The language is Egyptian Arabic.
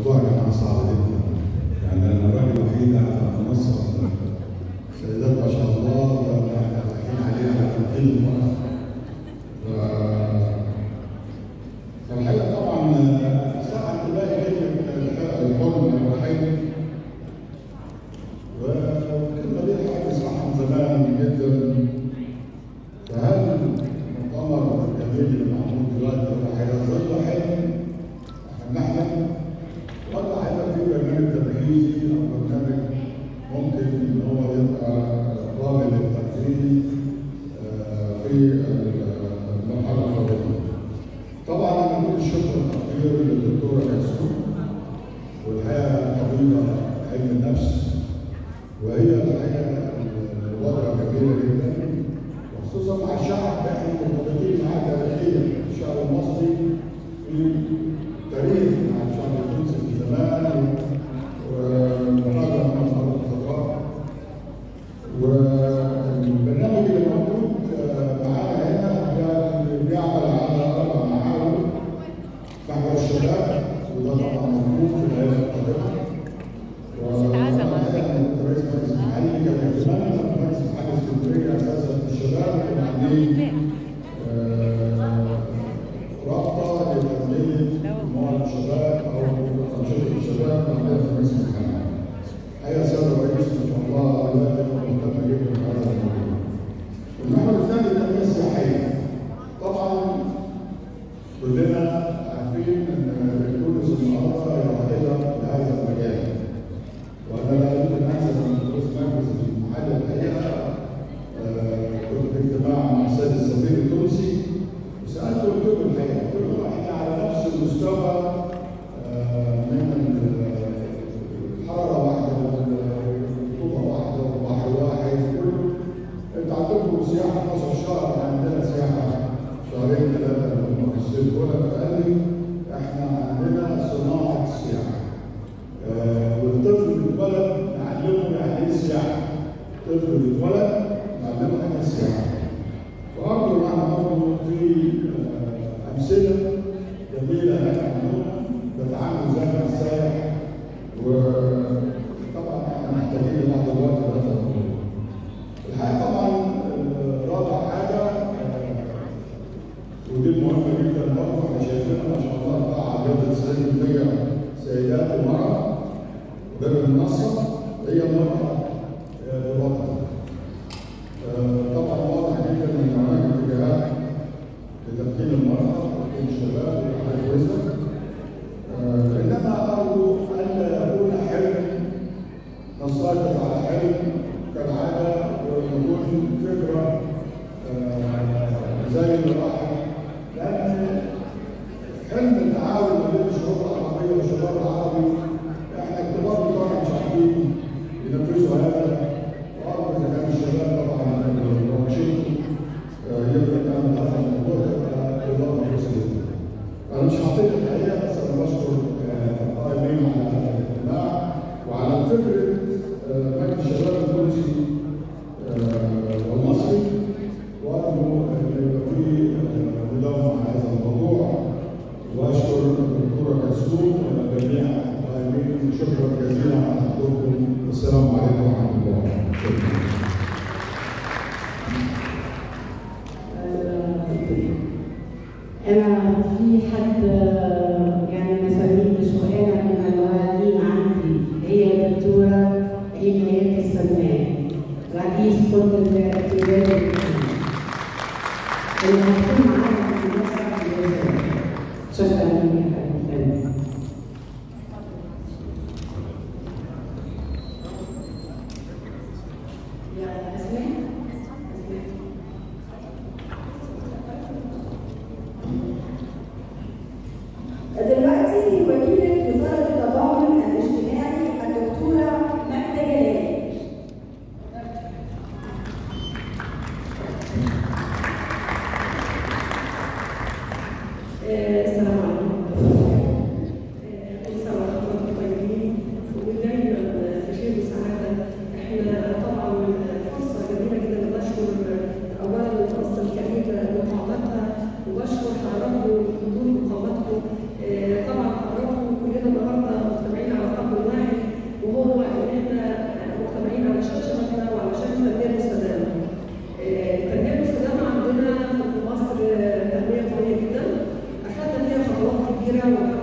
الموضوع يا جماعه صعب جدا يعني انا الراجل الوحيد قاعد على المنصه سيدات ما شاء الله احنا رايحين عليها على تمثيل المراه ف- فالحقيقه طبعا ساعه تلاقي كلمه الحلم والحلم والكلمه دي الحقيقه بسمعها من زمان جدا فهل المؤتمر الجميل اللي معمول دلوقتي ده هيظل حلم احنا بنحلم ولا هيبقى في برنامج تمهيدي او برنامج ممكن ان هو يبقى قابل للتنفيذ آه، في المرحله القادمه. طبعا انا كل الشكر والتقدير للدكتوره ياسمين والحقيقه طبيبه علم النفس وهي الحقيقه الوضع جميله جدا وخصوصا مع الشعب احنا مرتبطين معاه تاريخيا الشعب المصري في تاريخ مع الشعب التونسي في زمان ومحاضره مع الارض الخضراء والبرنامج اللي موجود آه، معانا هنا ده بيعمل على اربع محاور محور الشباب وده طبعا موجود في الهيئه القادمه رئيس مجلس المحلي كان يتمنى مجلس محلي اسكندريه اساسا في الشباب كان عاملين آه، رابطه لتنميه اموال الشباب او انشطه الشباب عندنا في مجلس المحلي. حقيقه السيد الرئيس ما شاء الله دلوقتي مهتم جدا بهذا الموضوع. المحور الثاني التنميه السياحيه. طبعا كلنا عارفين ان تونس النهارده هي واحده لهذا المجال. وانا لا يمكن انسى من رئيس مجلس المحل الحقيقه آه، كنت في اجتماع مع السيد السفير التونسي وسالته قلت له الحقيقه قلت له احنا على نفس المستوى آه، من ال- الحراره واحده والرطوبه واحده والبحر واحد كله انت عندكم سياحه 12 شهر عندنا سياحه شهرين ثلاثه لما في الصيف ولا فقال لي احنا عندنا صناعه سياحه آه، والطفل في البلد نعلمه يعني ايه السياحه. الطفل في البلد نعلمه يعني ايه السياحه. وأرجو معنا برضه في آه، أمثلة جميلة هنا عندنا بتعامل زي ما السائح وطبعا احنا محتاجين لبعض الوقت في هذا الموضوع. الحقيقة طبعا آه، رابع حاجة آه، ودي مهمة جدا برضه احنا شايفينها ما شاء الله بتاع عدد 90% سيدات المرأة غير المنصة هي المرأة آه، في الوطن. آه، طبعا واضح جدا ان هناك اتجاهات لتمكين المرأة وتمكين الشباب وحاجة كويسة. آه، انما ارجو الا يكون حلم نسيطر على حلم كالعادة ويكون فكرة آه، زي اللي راح لأن حلم التعاون ما بين الشعوب العربية والشباب العربي احنا كبار بتوعنا مش عارفين ينفذوا هذا وأرجو إذا كان الشباب طبعا الوحشين يبدأ يعمل هذا الموضوع يبقى إضافة كويسة جدا. أنا مش هعطيك الحقيقة بس أنا بشكر آه، القائمين على هذا الاجتماع وعلى فكرة آه، مجلس الشباب التونسي آه، والمصري وأرجو أن يبقى في آه، مداومة على هذا الموضوع وأشكر الدكتورة كسوم وجميع القائمين شكرا جزيلا على حضوركم والسلام عليكم ورحمة الله وبركاته. أنا في حد يعني مسؤولين سؤال من المعلمين عندي هي الدكتورة إيمان السمان رئيس قطب الاعتبار اللي هتكون معانا في مسرح الوزارة شكرا لك يا حبيبي يا أسماء أسماء دلوقتي وكيلة وزارة التضامن الاجتماعي الدكتورة ماجدة جلال. آه، السلام عليكم كبيرة